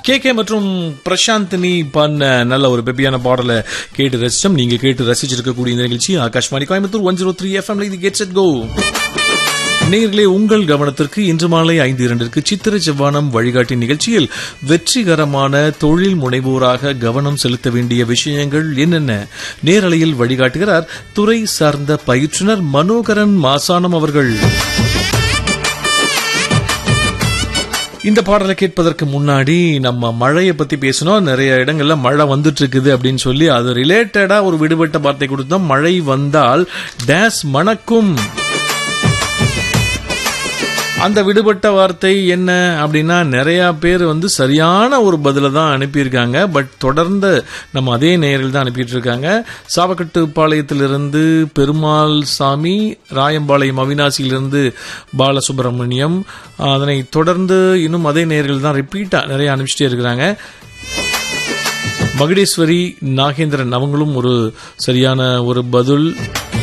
K K மற்றும் பிரசாந்தினி பண்ண நல்ல ஒரு பெப்பியான பாடலை கேட்டு ரசிச்சோம் நீங்க கேட்டு ரசிச்சிருக்கக்கூடிய இந்த நிகழ்ச்சி Akashvani Coimbatore one zero three FM இது கெட்ஸ் இட் கோ நேர்களே உங்கள் கவனத்திற்கு இன்று மாலை ஐந்து இரண்டிற்கு சித்திர செவ்வானம் வழிகாட்டி நிகழ்ச்சியில் வெற்றிகரமான தொழில் முனைவோராக கவனம் செலுத்த வேண்டிய விஷயங்கள் என்னென்ன நேரலையில் வழிகாட்டுகிறார் துறை சார்ந்த பயிற்றுனர் மனோகரன் மாசானம் அவர்கள் இந்த பாடலை கேட்பதற்கு முன்னாடி நம்ம மழையை பத்தி பேசணும் நிறைய இடங்கள்ல மழை வந்துட்டு இருக்குது அப்படின்னு சொல்லி அது ரிலேட்டடா ஒரு விடுபட்ட வார்த்தை கொடுத்தோம் மழை வந்தால் டேஸ் மணக்கும் அந்த விடுபட்ட வார்த்தை என்ன அப்படின்னா நிறைய பேர் வந்து சரியான ஒரு பதில தான் அனுப்பியிருக்காங்க பட் தொடர்ந்து நம்ம அதே நேரில் தான் அனுப்பிட்டு இருக்காங்க சாவக்கட்டுப்பாளையத்திலிருந்து பெருமாள் சாமி ராயம்பாளையம் அவினாசியிலிருந்து பாலசுப்ரமணியம் அதனை தொடர்ந்து இன்னும் அதே நேர்கள் தான் ரிப்பீட்டா நிறைய அனுப்பிச்சிட்டே இருக்கிறாங்க மகுடேஸ்வரி நாகேந்திரன் அவங்களும் ஒரு சரியான ஒரு பதில்